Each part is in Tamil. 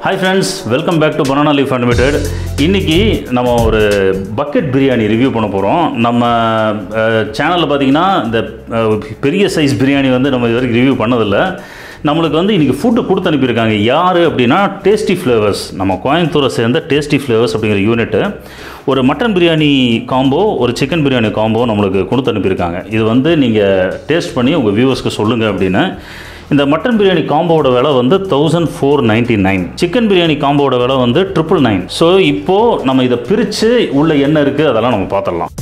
Hi friends welcome back to banana leaf unlimited இன்றைக்கி நம்ம ஒரு பக்கெட் பிரியாணி ரிவ்யூ பண்ண போகிறோம் நம்ம சேனலில் பார்த்தீங்கன்னா இந்த அஹ், பெரிய சைஸ் பிரியாணி வந்து நம்ம இது வரைக்கும் ரிவ்யூ பண்ணதில்லை நம்மளுக்கு வந்து இன்றைக்கி ஃபுட்டு கொடுத்து அனுப்பியிருக்காங்க யார் அப்படின்னா டேஸ்டி ஃப்ளேவர்ஸ் நம்ம கோயம்புத்தூரை சேர்ந்த டேஸ்டி ஃப்ளேவர்ஸ் அப்படிங்கிற யூனிட்டு ஒரு மட்டன் பிரியாணி காம்போ ஒரு சிக்கன் பிரியாணி காம்போ நம்மளுக்கு கொடுத்து அனுப்பியிருக்காங்க இது வந்து நீங்கள் டேஸ்ட் பண்ணி உங்கள் வியூவர்ஸ்க்கு சொல்லுங்கள் அப்படின்னு இந்த மட்டன் பிரியாணி காம்போவோட விலை வந்து thousand four ninety nine chicken biryani காம்போவோட விலை வந்து ட்ரிபிள் நைன் ஸோ இப்போது நம்ம இதை பிரித்து உள்ள என்ன இருக்குது அதெல்லாம் நம்ம பார்த்துடலாம்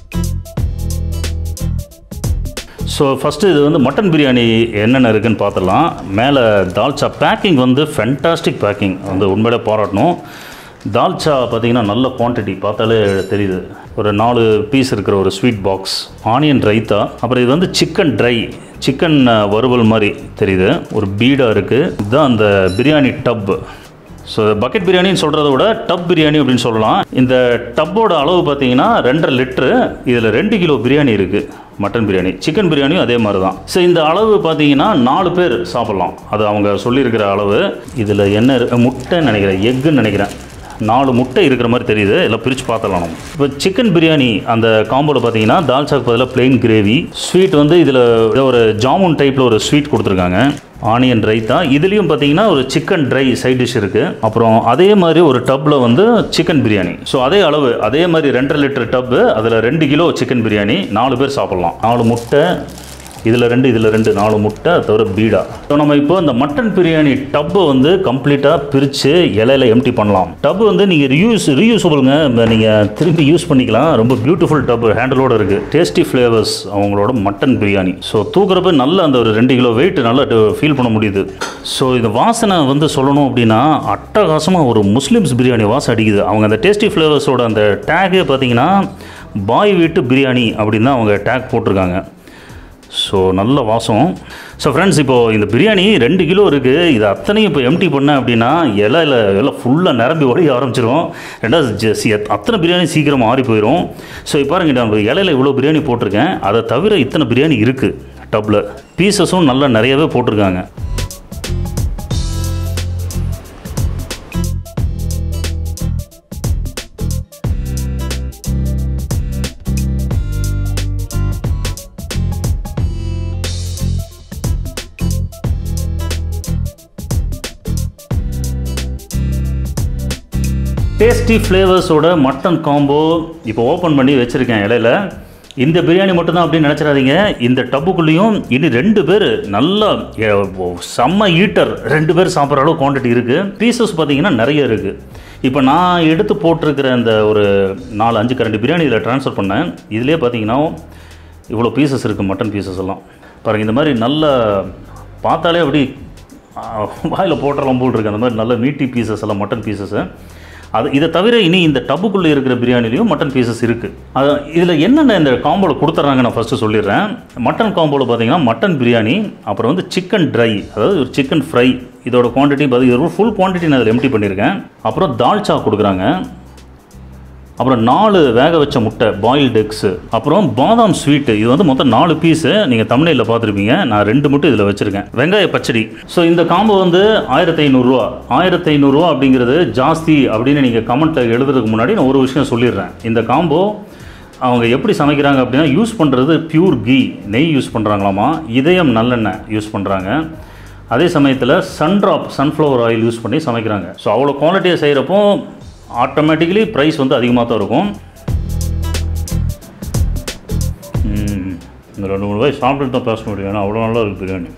ஸோ ஃபஸ்ட்டு இது வந்து மட்டன் பிரியாணி என்னென்ன இருக்குன்னு பார்த்துடலாம் மேலே தால்ச்சா பேக்கிங் வந்து ஃபென்டாஸ்டிக் பேக்கிங் வந்து உண்மையிலே பாராட்டணும் தால்ச்சா பார்த்தீங்கன்னா நல்ல குவான்டிட்டி பார்த்தாலே தெரியுது ஒரு நாலு பீஸ் இருக்கிற ஒரு ஸ்வீட் பாக்ஸ் ஆனியன் ரைத்தா அப்புறம் இது வந்து சிக்கன் ட்ரை சிக்கன் வறுவல் மாதிரி தெரியுது ஒரு பீடாக இருக்குது இதுதான் அந்த பிரியாணி டப் ஸோ பக்கெட் பிரியாணின்னு சொல்கிறத விட டப் பிரியாணி அப்படின்னு சொல்லலாம் இந்த டப்போட அளவு பார்த்தீங்கன்னா ரெண்டரை லிட்ரு இதில் ரெண்டு கிலோ பிரியாணி இருக்குது மட்டன் பிரியாணி சிக்கன் பிரியாணியும் அதே மாதிரி தான் ஸோ இந்த அளவு பார்த்தீங்கன்னா நாலு பேர் சாப்பிட்லாம் அது அவங்க சொல்லியிருக்கிற அளவு இதில் என்ன இரு- முட்டைன்னு நினைக்கிறேன் எக்குன்னு நினைக்கிறேன் நாலு முட்டை இருக்கிற மாதிரி தெரியுது எல்லாம் பிரித்து பார்த்துடலாம் நம்ம இப்போ சிக்கன் பிரியாணி அந்த காம்போவில் பார்த்தீங்கன்னா தால்சாக்கு பதிலாக plain கிரேவி ஸ்வீட் வந்து இதில் ஒரு ஜாமுன் டைப்பில் ஒரு ஸ்வீட் கொடுத்துருக்காங்க ஆனியன் ரைத்தா இதுலேயும் பார்த்தீங்கன்னா ஒரு சிக்கன் ட்ரை சைட் டிஷ் இருக்குது அப்புறம் அதே மாதிரி ஒரு டப்பில் வந்து சிக்கன் பிரியாணி ஸோ அதே அளவு அதே மாதிரி ரெண்டரை லிட்டர் டப்பு அதில் ரெண்டு கிலோ சிக்கன் பிரியாணி நாலு பேர் சாப்பிட்லாம் நாலு முட்டை இதில் ரெண்டு இதில் ரெண்டு நாலு முட்டை அது தவிர பீடா ஸோ நம்ம இப்போ இந்த மட்டன் பிரியாணி டப்பை வந்து கம்ப்ளீட்டாக பிரித்து இலையில எம்டி பண்ணலாம் டப்பு வந்து நீங்கள் ரியூஸ் ரீயூஸபிளுங்க நீங்கள் திரும்பி யூஸ் பண்ணிக்கலாம் ரொம்ப பியூட்டிஃபுல் டப்பு ஹேண்டலோடு இருக்குது டேஸ்டி ஃப்ளேவர்ஸ் அவங்களோட மட்டன் பிரியாணி ஸோ தூக்குறப்ப நல்ல அந்த ஒரு ரெண்டு கிலோ வெயிட் நல்லா ஃபீல் பண்ண முடியுது ஸோ இந்த வாசனை வந்து சொல்லணும் அப்படின்னா அட்டகாசமாக ஒரு முஸ்லிம்ஸ் பிரியாணி வாசம் அடிக்குது அவங்க அந்த டேஸ்டி ஃப்ளேவர்ஸோட அந்த டேகே பார்த்தீங்கன்னா பாய் வீட்டு பிரியாணி அப்படின்னு தான் அவங்க டேக் போட்டிருக்காங்க ஸோ நல்ல வாசம் ஸோ ஃப்ரெண்ட்ஸ் இப்போது இந்த பிரியாணி ரெண்டு கிலோ இருக்குது இது அத்தனையும் இப்போ எம்டி பண்ணேன் அப்படின்னா இலையில எல்லாம் ஃபுல்லாக நிரம்பி ஒழிய ஆரம்பிச்சிரும் ரெண்டாவது ஜ- சி- அத்தனை பிரியாணி சீக்கிரம் ஆறி போயிடும் ஸோ இப்போ பாருங்க நான் இலையில இவ்வளோ பிரியாணி போட்டிருக்கேன் அதை தவிர இத்தனை பிரியாணி இருக்குது டப்பில் பீசஸும் நல்லா நிறையவே போட்டிருக்காங்க டேஸ்டி ஃப்ளேவர்ஸோட மட்டன் காம்போ இப்போ ஓப்பன் பண்ணி வச்சுருக்கேன் இலையில இந்த பிரியாணி மட்டும்தான் அப்படின்னு நினச்சிடாதீங்க இந்த டப்புக்குள்ளேயும் இனி ரெண்டு பேர் நல்லா எ, ஓ, செம்ம ஈட்டர் ரெண்டு பேர் சாப்பிட்ற அளவு குவான்டிட்டி இருக்குது பீசஸ் பார்த்தீங்கன்னா நிறைய இருக்குது இப்போ நான் எடுத்து போட்டிருக்கிற இந்த ஒரு நாலு அஞ்சு கரண்டி பிரியாணி இதில் ட்ரான்ஸ்ஃபர் பண்ணேன் இதுலேயே பார்த்தீங்கன்னா இவ்வளோ பீசஸ் இருக்குது மட்டன் பீசஸ் எல்லாம் பாருங்கள் இந்த மாதிரி நல்ல பார்த்தாலே அப்படி வாயில் போட்டுறலாம் போல் இருக்கு அந்த மாதிரி நல்ல மீட்டி பீசஸ் எல்லாம் மட்டன் பீசஸ்ஸு அது இதை தவிர இனி இந்த டப்புக்குள்ளே இருக்கிற பிரியாணிலையும் மட்டன் பீசஸ் இருக்குது அது இதில் என்னென்ன இந்த காம்போவில் கொடுத்துட்றாங்க நான் ஃபஸ்ட்டு சொல்லிடுறேன் மட்டன் காம்போவில் பார்த்தீங்கன்னா மட்டன் பிரியாணி அப்புறம் வந்து சிக்கன் ட்ரை அதாவது ஒரு சிக்கன் ஃப்ரை இதோட குவான்டிட்டி பார்த்தீங்கன்னா ஃபுல் குவான்டிட்டி நான் அதில் எம்டி பண்ணியிருக்கேன் அப்புறம் தால்ச்சா கொடுக்குறாங்க அப்புறம் நாலு வேக வச்ச முட்டை பாயில்டு எக்ஸு அப்புறம் பாதாம் ஸ்வீட்டு இது வந்து மொத்தம் நாலு பீஸு நீங்கள் தமிழில் பார்த்துருப்பீங்க நான் ரெண்டு மட்டும் இதில் வச்சுருக்கேன் வெங்காய பச்சடி ஸோ இந்த காம்போ வந்து ஆயிரத்தி ஐநூறுரூவா ஆயிரத்தி ஐநூறுரூவா அப்படிங்கிறது ஜாஸ்தி அப்படின்னு நீங்கள் கமெண்ட்டில் எழுதுறதுக்கு முன்னாடி நான் ஒரு விஷயம் சொல்லிடுறேன் இந்த காம்போ அவங்க எப்படி சமைக்கிறாங்க அப்படின்னா யூஸ் பண்ணுறது பியூர் கீ நெய் யூஸ் பண்ணுறாங்களாமா இதயம் நல்லெண்ணெய் யூஸ் பண்ணுறாங்க அதே சமயத்தில் சன்ட்ராப் சன்ஃப்ளவர் ஆயில் யூஸ் பண்ணி சமைக்கிறாங்க ஸோ அவ்வளோ குவாலிட்டியை செய்கிறப்போ ஆட்டோமேட்டிக்கலி ப்ரைஸ் வந்து அதிகமாக தான் இருக்கும் ம், இந்த ரெண்டு மூணு வாய் சாப்பிட்டுட்டு தான் பேச முடியும் ஏன்னா அவ்வளோ நல்லா இருக்குது பிரியாணி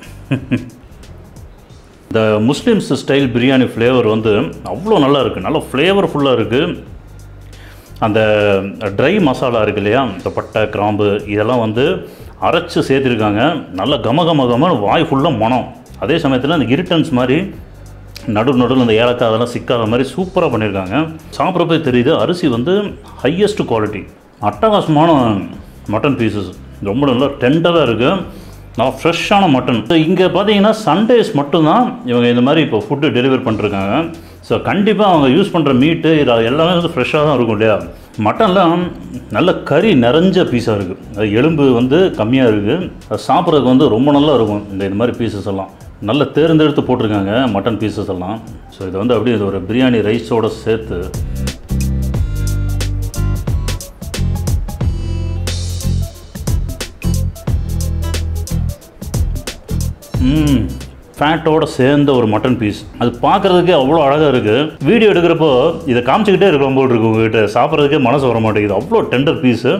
இந்த முஸ்லீம்ஸ் ஸ்டைல் பிரியாணி ஃப்ளேவர் வந்து அவ்வளோ நல்லா இருக்குது நல்லா ஃப்ளேவர்ஃபுல்லாக இருக்குது அந்த ட்ரை மசாலா இருக்கு இல்லையா இந்த பட்டை கிராம்பு இதெல்லாம் வந்து அரைச்சு சேர்த்துருக்காங்க நல்ல கம கம கமன்னு வாய் ஃபுல்லாக மனம் அதே சமயத்தில் அந்த இரிட்டன்ஸ் மாதிரி நடு நடுவில் அந்த ஏலக்காய் அதெல்லாம் சிக்காத மாதிரி சூப்பராக பண்ணியிருக்காங்க சாப்பிட்றப்பே தெரியுது அரிசி வந்து ஹையஸ்ட் குவாலிட்டி அட்டகாசமான மட்டன் பீசஸ் ரொம்ப நல்லா டெண்டராக இருக்குது நல்லா ஃப்ரெஷ்ஷான மட்டன் இங்கே பார்த்தீங்கன்னா சண்டேஸ் மட்டும்தான் இவங்க இந்த மாதிரி இப்போ ஃபுட்டு டெலிவர் பண்ணிருக்காங்க ஸோ கண்டிப்பாக அவங்க யூஸ் பண்ணுற மீட்டு இது எல்லாமே வந்து ஃப்ரெஷ்ஷாக தான் இருக்கும் இல்லையா மட்டன்லாம் நல்ல கறி நிறைஞ்ச பீஸாக இருக்குது அது எலும்பு வந்து கம்மியாக இருக்குது அது சாப்பிட்றதுக்கு வந்து ரொம்ப நல்லா இருக்கும் இந்த இது மாதிரி பீசஸ் எல்லாம் நல்ல தேர்ந்தெடுத்து போட்டிருக்காங்க மட்டன் பீசஸ் எல்லாம் ஸோ இது வந்து அப்படியே இது ஒரு பிரியாணி ரைஸோட சேர்த்து ம் ஃபேட்டோட சேர்ந்த ஒரு மட்டன் பீஸ் அது பார்க்குறதுக்கே அவ்வளோ அழகாக இருக்குது வீடியோ எடுக்கிறப்போ இதை காமிச்சிக்கிட்டே இருக்கலாம் போல் இருக்கு உங்ககிட்ட சாப்பிட்றதுக்கே மனசு வர மாட்டேங்குது அவ்வளோ டெண்டர் பீஸு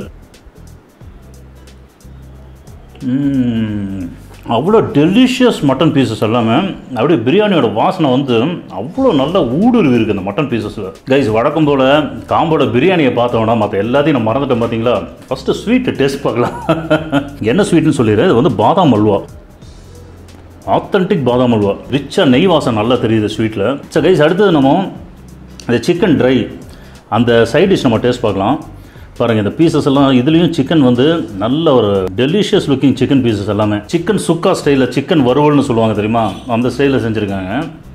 ம், அவ்வளோ டெலிஷியஸ் மட்டன் பீசஸ் எல்லாமே அப்படியே பிரியாணியோட வாசனை வந்து அவ்வளோ நல்ல ஊடுருவி இருக்குது அந்த மட்டன் பீசஸில் கைஸ் வழக்கம் போல் காம்போட பிரியாணியை பார்த்தோம்னா மற்ற எல்லாத்தையும் நான் மறந்துட்டேன் பார்த்தீங்களா ஃபஸ்ட்டு ஸ்வீட்டு டேஸ்ட் பார்க்கலாம் என்ன ஸ்வீட்னு சொல்லிடுறேன் இது வந்து பாதாம் அல்வா ஆத்தென்டிக் பாதாம் அல்வா ரிச்சாக நெய் வாசம் நல்லா தெரியுது ஸ்வீட்டில் சரி கைஸ் அடுத்தது நம்ம இந்த சிக்கன் ட்ரை அந்த சைட் டிஷ் நம்ம டேஸ்ட் பார்க்கலாம் பாருங்கள் இந்த பீசஸ் எல்லாம் இதுலேயும் சிக்கன் வந்து நல்ல ஒரு டெலிஷியஸ் லுக்கிங் சிக்கன் பீசஸ் எல்லாமே சிக்கன் சுக்கா ஸ்டைலில் சிக்கன் வறுவல்னு சொல்லுவாங்க தெரியுமா அந்த ஸ்டைலில் செஞ்சுருக்காங்க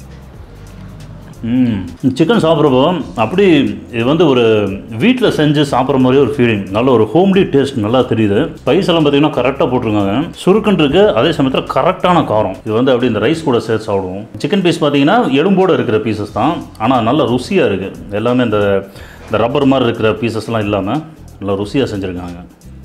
ம் சிக்கன் சாப்பிட்றப்போ அப்படி இது வந்து ஒரு வீட்டில் செஞ்சு சாப்பிட்ற மாதிரி ஒரு ஃபீலிங் நல்ல ஒரு ஹோம்லி டேஸ்ட் நல்லா தெரியுது ஸ்பைஸ் எல்லாம் பார்த்தீங்கன்னா கரெக்டாக போட்டிருக்காங்க சுருக்குன்னு இருக்கு அதே சமயத்தில் கரெக்டான காரம் இது வந்து அப்படி இந்த ரைஸ் கூட சேர்த்து சாப்பிடுவோம் சிக்கன் பீஸ் பார்த்தீங்கன்னா எலும்போடு இருக்கிற பீசஸ் தான் ஆனால் நல்ல ருசியாக இருக்குது எல்லாமே இந்த இந்த ரப்பர் மாதிரி இருக்கிற பீசஸ்லாம் இல்லாமல் நல்லா ருசியாக செஞ்சுருக்காங்க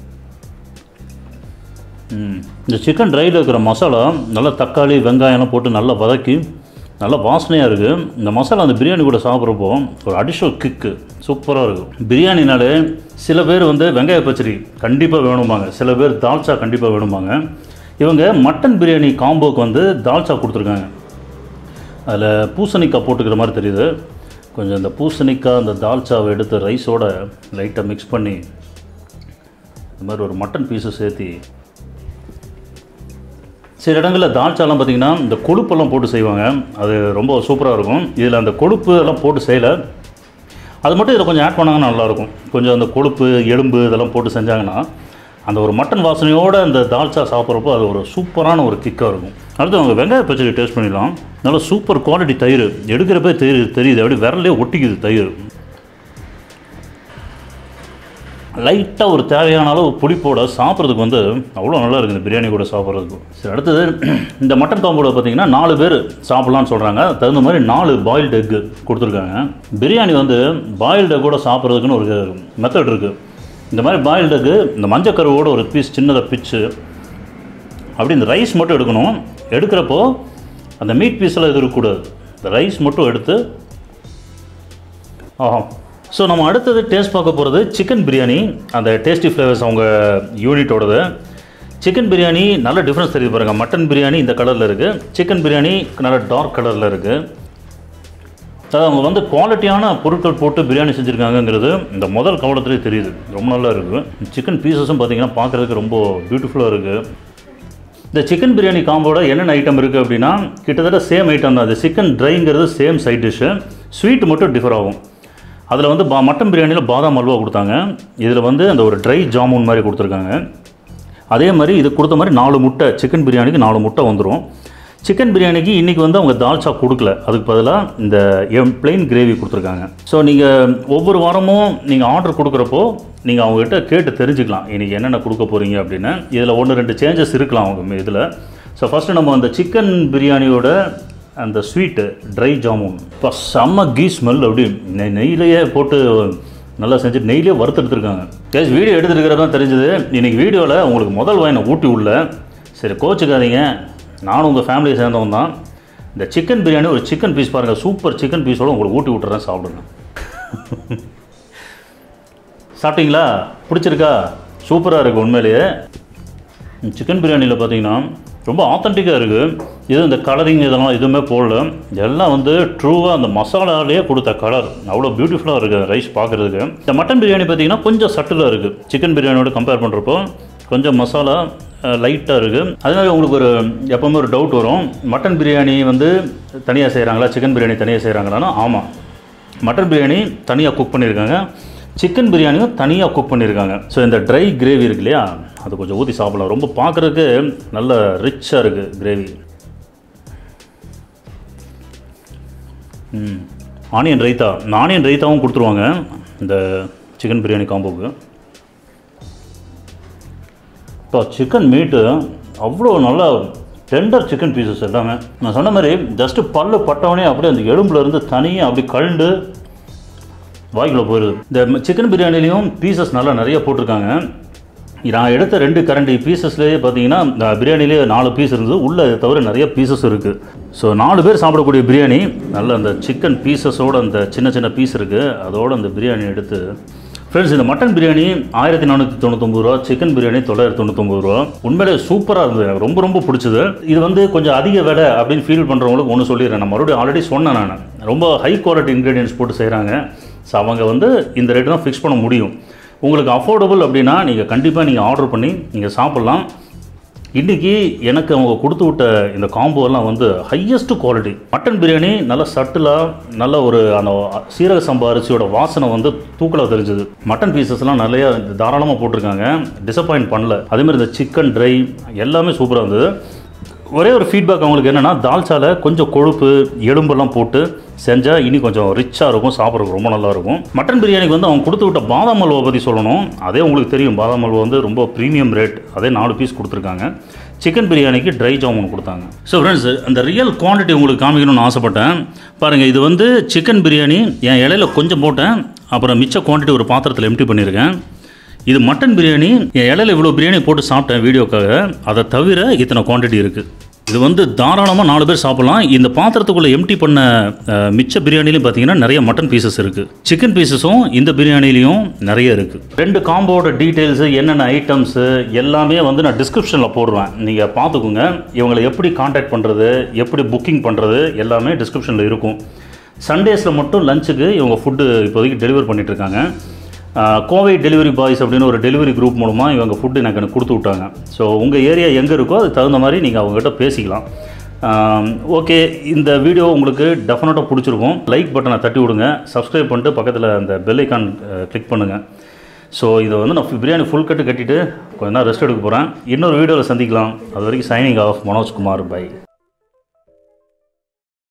ம். இந்த சிக்கன் ட்ரையில் இருக்கிற மசாலா நல்லா தக்காளி வெங்காயம்லாம் போட்டு நல்லா வதக்கி நல்லா வாசனையாக இருக்குது இந்த மசாலா அந்த பிரியாணி கூட சாப்பிட்றப்போ ஒரு அடிஷ்னல் கிக்கு சூப்பராக இருக்கும் பிரியாணினாலே சில பேர் வந்து வெங்காய பச்சடி கண்டிப்பாக வேணுமாங்க சில பேர் தால்ச்சா கண்டிப்பாக வேணுமாங்க இவங்க மட்டன் பிரியாணி காம்போக்கு வந்து தால்ச்சா கொடுத்துருக்காங்க அதில் பூசணிக்காய் போட்டுக்கிற மாதிரி தெரியுது கொஞ்சம் இந்த பூசணிக்காய் அந்த தால்ச்சாவை எடுத்து ரைஸோட லைட்டாக மிக்ஸ் பண்ணி இந்த மாதிரி ஒரு மட்டன் பீஸை சேர்த்தி சில இடங்களில் தால்ச்சாலாம் பார்த்தீங்கன்னா இந்த கொழுப்பெல்லாம் போட்டு செய்வாங்க அது ரொம்ப சூப்பராக இருக்கும் இதில் அந்த கொழுப்பு எல்லாம் போட்டு செய்யலை அது மட்டும் இதில் கொஞ்சம் ஆட் பண்ணாங்கன்னா நல்லாயிருக்கும் கொஞ்சம் அந்த கொழுப்பு எலும்பு இதெல்லாம் போட்டு செஞ்சாங்கன்னா அந்த ஒரு மட்டன் வாசனையோடு அந்த தால்ச்சா சாப்பிட்றப்போ அது ஒரு சூப்பரான ஒரு கிக்காக இருக்கும் அடுத்து அவங்க வெங்காய பச்சடி டேஸ்ட் பண்ணிடலாம் நல்லா சூப்பர் குவாலிட்டி தயிர் எடுக்கிறப்பே தெரியுது தெரியுது அப்படியே விரலே ஒட்டிக்குது தயிர் லைட்டாக ஒரு தேவையான அளவு புளிப்போட சாப்பிட்றதுக்கு வந்து அவ்வளோ நல்லா இருக்குது இந்த பிரியாணி கூட சாப்பிட்றதுக்கு சரி அடுத்தது இந்த மட்டன் காம்போட பார்த்தீங்கன்னா நாலு பேர் சாப்பிட்லான்னு சொல்கிறாங்க தகுந்த மாதிரி நாலு பாயில்டு எக்கு கொடுத்துருக்காங்க பிரியாணி வந்து பாயில்டு கூட சாப்பிட்றதுக்குன்னு ஒரு மெத்தட் இருக்குது இந்த மாதிரி பாயில்டு எக்கு இந்த மஞ்சக்கருவோட ஒரு பீஸ் சின்னதாக பிச்சு அப்படி இந்த ரைஸ் மட்டும் எடுக்கணும் எடுக்கிறப்போ அந்த மீட் பீஸெல்லாம் எதுவும் இருக்கக்கூடாது இந்த ரைஸ் மட்டும் எடுத்து ஆஹா ஸோ நம்ம அடுத்தது டேஸ்ட் பார்க்க போகிறது சிக்கன் பிரியாணி அந்த டேஸ்டி ஃப்ளேவர்ஸ் அவங்க யூனிட்டோடது சிக்கன் பிரியாணி நல்ல டிஃப்ரென்ஸ் தெரியுது பாருங்கள் மட்டன் பிரியாணி இந்த கலரில் இருக்குது சிக்கன் பிரியாணி நல்ல டார்க் கலரில் இருக்குது அதாவது அவங்க வந்து குவாலிட்டியான பொருட்கள் போட்டு பிரியாணி செஞ்சுருக்காங்கங்கிறது இந்த முதல் கவலத்திலே தெரியுது ரொம்ப நல்லா இருக்குது சிக்கன் பீசஸும் பார்த்தீங்கன்னா பார்க்குறதுக்கு ரொம்ப பியூட்டிஃபுல்லாக இருக்குது இந்த சிக்கன் பிரியாணி காம்போட என்னென்ன ஐட்டம் இருக்குது அப்படின்னா கிட்டத்தட்ட சேம் ஐட்டம் தான் அது சிக்கன் ட்ரைங்கிறது சேம் சைட் டிஷ்ஷு ஸ்வீட் மட்டும் டிஃபர் ஆகும் அதில் வந்து பா மட்டன் பிரியாணியில் பாதாம் அல்வா கொடுத்தாங்க இதில் வந்து அந்த ஒரு ட்ரை ஜாமுன் மாதிரி கொடுத்துருக்காங்க அதே மாதிரி இது கொடுத்த மாதிரி நாலு முட்டை சிக்கன் பிரியாணிக்கு நாலு முட்டை வந்துடும் சிக்கன் பிரியாணிக்கு இன்றைக்கி வந்து அவங்க தால்ச்சா கொடுக்கல அதுக்கு பதிலாக இந்த எம் பிளெயின் கிரேவி கொடுத்துருக்காங்க ஸோ நீங்கள் ஒவ்வொரு வாரமும் நீங்கள் ஆர்டர் கொடுக்குறப்போ நீங்கள் அவங்ககிட்ட கேட்டு தெரிஞ்சுக்கலாம் இன்றைக்கி என்னென்ன கொடுக்க போகிறீங்க அப்படின்னு இதில் ஒன்று ரெண்டு சேஞ்சஸ் இருக்கலாம் அவங்க இதில் ஸோ ஃபஸ்ட்டு நம்ம அந்த சிக்கன் பிரியாணியோட அந்த ஸ்வீட்டு ட்ரை ஜாமுன் இப்போ செம்ம கீ ஸ்மெல் அப்படி நெய் நெய்யிலேயே போட்டு நல்லா செஞ்சு நெய்லேயே வறுத்தெடுத்துருக்காங்க கேஸ் வீடியோ எடுத்துருக்கிறதா தெரிஞ்சது இன்றைக்கி வீடியோவில் உங்களுக்கு முதல் வாயினை ஊட்டி உள்ள சரி கோச்சுக்காதீங்க நானும் உங்கள் ஃபேமிலியை சேர்ந்தவன் தான் இந்த சிக்கன் பிரியாணி ஒரு சிக்கன் பீஸ் பாருங்கள் சூப்பர் சிக்கன் பீஸோட உங்களுக்கு ஊட்டி விட்டுறேன் சாப்பிடுங்க சாப்பிட்டீங்களா பிடிச்சிருக்கா சூப்பராக இருக்குது உண்மையிலேயே சிக்கன் பிரியாணியில் பார்த்தீங்கன்னா ரொம்ப ஆத்தென்டிக்காக இருக்குது இது இந்த கலரிங் இதெல்லாம் எதுவுமே போடல எல்லாம் வந்து ட்ரூவாக அந்த மசாலாலேயே கொடுத்த கலர் அவ்வளோ பியூட்டிஃபுல்லாக இருக்குது ரைஸ் பார்க்குறதுக்கு இந்த மட்டன் பிரியாணி பார்த்தீங்கன்னா கொஞ்சம் சட்டிலாக இருக்குது சிக்கன் பிரியாணியோட கம்பேர் பண்ணுறப்போ கொஞ்சம் மசாலா லைட்டாக இருக்குது அதனால உங்களுக்கு ஒரு எப்போவுமே ஒரு டவுட் வரும் மட்டன் பிரியாணி வந்து தனியாக செய்கிறாங்களா சிக்கன் பிரியாணி தனியாக செய்கிறாங்களான்னா ஆமாம் மட்டன் பிரியாணி தனியாக குக் பண்ணியிருக்காங்க சிக்கன் பிரியாணியும் தனியாக குக் பண்ணியிருக்காங்க ஸோ இந்த ட்ரை கிரேவி இருக்கு இல்லையா அது கொஞ்சம் ஊற்றி சாப்பிடலாம் ரொம்ப பார்க்குறதுக்கு நல்ல ரிச்சாக இருக்குது கிரேவி ம் ஆனியன் ரைத்தா இந்த ஆனியன் ரைத்தாவும் கொடுத்துருவாங்க இந்த சிக்கன் பிரியாணி காம்போக்கு இப்போ சிக்கன் மீட்டு அவ்வளோ நல்லா டெண்டர் சிக்கன் பீசஸ் எல்லாமே நான் சொன்ன மாதிரி ஜஸ்ட்டு பல்லு பட்டவனே அப்படியே அந்த எலும்புல இருந்து தனியாக அப்படி கழுண்டு வாய்க்குள்ளே போயிடுது இந்த சிக்கன் பிரியாணிலையும் பீசஸ் நல்லா நிறைய போட்டிருக்காங்க நான் எடுத்த ரெண்டு கரண்டி பீசஸ்லேயே பார்த்தீங்கன்னா இந்த பிரியாணிலேயே நாலு பீஸ் இருந்தது உள்ளே இதை தவிர நிறைய பீசஸ் இருக்குது ஸோ நாலு பேர் சாப்பிடக்கூடிய பிரியாணி நல்ல அந்த சிக்கன் பீசஸோட அந்த சின்ன சின்ன பீஸ் இருக்குது அதோட அந்த பிரியாணி எடுத்து ஃப்ரெண்ட்ஸ் இந்த மட்டன் பிரியாணி ஆயிரத்தி நானூற்றி தொண்ணூத்தொம்பது ரூபா சிக்கன் பிரியாணி தொள்ளாயிரத்தி தொண்ணூத்தொம்பது ரூபா உண்மையிலே சூப்பராக இருந்தது எனக்கு ரொம்ப ரொம்ப பிடிச்சது இது வந்து கொஞ்சம் அதிக விலை அப்படின்னு ஃபீல் பண்ணுறவங்களுக்கு ஒன்று சொல்லிடுறேன் நான் மறுபடியும் ஆல்ரெடி சொன்னேன் நான் ரொம்ப ஹை குவாலிட்டி இன்க்ரீடியன்ஸ் போட்டு செய்கிறாங்க ஸோ அவங்க வந்து இந்த ரேட்டு தான் ஃபிக்ஸ் பண்ண முடியும் உங்களுக்கு அஃபோர்டபுள் அப்படின்னா நீங்கள் கண்டிப்பாக நீங்கள் ஆர்டர் பண்ணி நீங்கள் சாப்பிட்லாம் இன்றைக்கி எனக்கு அவங்க கொடுத்து விட்ட இந்த காம்போ எல்லாம் வந்து ஹையஸ்ட் குவாலிட்டி மட்டன் பிரியாணி நல்ல சட்டிலாக நல்ல ஒரு அந்த சீரக சம்பா அரிசியோட வாசனை வந்து தூக்கலாக தெரிஞ்சுது மட்டன் பீசஸ்லாம் நிறைய தாராளமாக போட்டிருக்காங்க டிசப்பாயிண்ட் பண்ணல அதேமாதிரி இந்த சிக்கன் ட்ரை எல்லாமே சூப்பராக இருந்தது ஒரே ஒரு ஃபீட்பேக் அவங்களுக்கு என்னென்னா தால்ச்சால கொஞ்சம் கொழுப்பு எலும்பெல்லாம் போட்டு செஞ்சால் இனி கொஞ்சம் ரிச்சாக இருக்கும் சாப்பிட்றதுக்கு ரொம்ப நல்லா இருக்கும் மட்டன் பிரியாணிக்கு வந்து அவங்க கொடுத்து விட்ட பாதாம் அல்வா பற்றி சொல்லணும் அதே உங்களுக்கு தெரியும் பாதாம் அல்வா வந்து ரொம்ப ப்ரீமியம் ரேட் அதே நாலு பீஸ் கொடுத்துருக்காங்க சிக்கன் பிரியாணிக்கு ட்ரை ஜாமுன் கொடுத்தாங்க ஸோ ஃப்ரெண்ட்ஸ் அந்த ரியல் குவான்டிட்டி உங்களுக்கு காமிக்கணும்னு ஆசைப்பட்டேன் பாருங்கள் இது வந்து சிக்கன் பிரியாணி என் இலையில கொஞ்சம் போட்டேன் அப்புறம் மிச்ச குவான்டிட்டி ஒரு பாத்திரத்தில் எம்டி பண்ணியிருக்கேன் இது மட்டன் பிரியாணி என் இலையில இவ்வளோ பிரியாணி போட்டு சாப்பிட்டேன் வீடியோக்காக அதை தவிர இத்தனை குவான்டிட்டி இருக்குது இது வந்து தாராளமாக நாலு பேர் சாப்பிட்லாம் இந்த பாத்திரத்துக்குள்ளே எம்டி பண்ண அஹ், மிச்ச பிரியாணிலையும் பார்த்தீங்கன்னா நிறைய மட்டன் பீசஸ் இருக்குது சிக்கன் பீசஸும் இந்த பிரியாணிலையும் நிறைய இருக்குது ரெண்டு காம்போட டீட்டெயில்ஸு என்னென்ன ஐட்டம்ஸு எல்லாமே வந்து நான் டிஸ்கிரிப்ஷனில் போடுவேன் நீங்கள் பார்த்துக்குங்க இவங்களை எப்படி காண்டாக்ட் பண்ணுறது எப்படி புக்கிங் பண்ணுறது எல்லாமே டிஸ்கிரிப்ஷனில் இருக்கும் சண்டேஸில் மட்டும் லஞ்சுக்கு இவங்க ஃபுட்டு இப்போதைக்கு டெலிவர் பண்ணிகிட்ருக்காங்க கோவை டெலிவரி பாய்ஸ் அப்படின்னு ஒரு டெலிவரி குரூப் மூலமாக இவங்க ஃபுட்டு எனக்கு எனக்கு கொடுத்து விட்டாங்க ஸோ உங்கள் ஏரியா எங்கே இருக்கோ அதுக்கு தகுந்த மாதிரி நீங்கள் அவங்ககிட்ட பேசிக்கலாம் ஓகே இந்த வீடியோ உங்களுக்கு டெஃபினட்டாக பிடிச்சிருக்கும் லைக் பட்டனை தட்டி விடுங்க சப்ஸ்கிரைப் பண்ணிட்டு பக்கத்தில் அந்த பெல் ஐக்கான் கிளிக் பண்ணுங்கள் ஸோ இதை வந்து நான் பிரியாணி ஃபுல் கட்டு கட்டிட்டு கொஞ்ச நேரம் ரெஸ்ட் எடுக்க போகிறேன் இன்னொரு வீடியோவில் சந்திக்கலாம் அது வரைக்கும் சைனிங் ஆஃப் மனோஜ்குமார் பை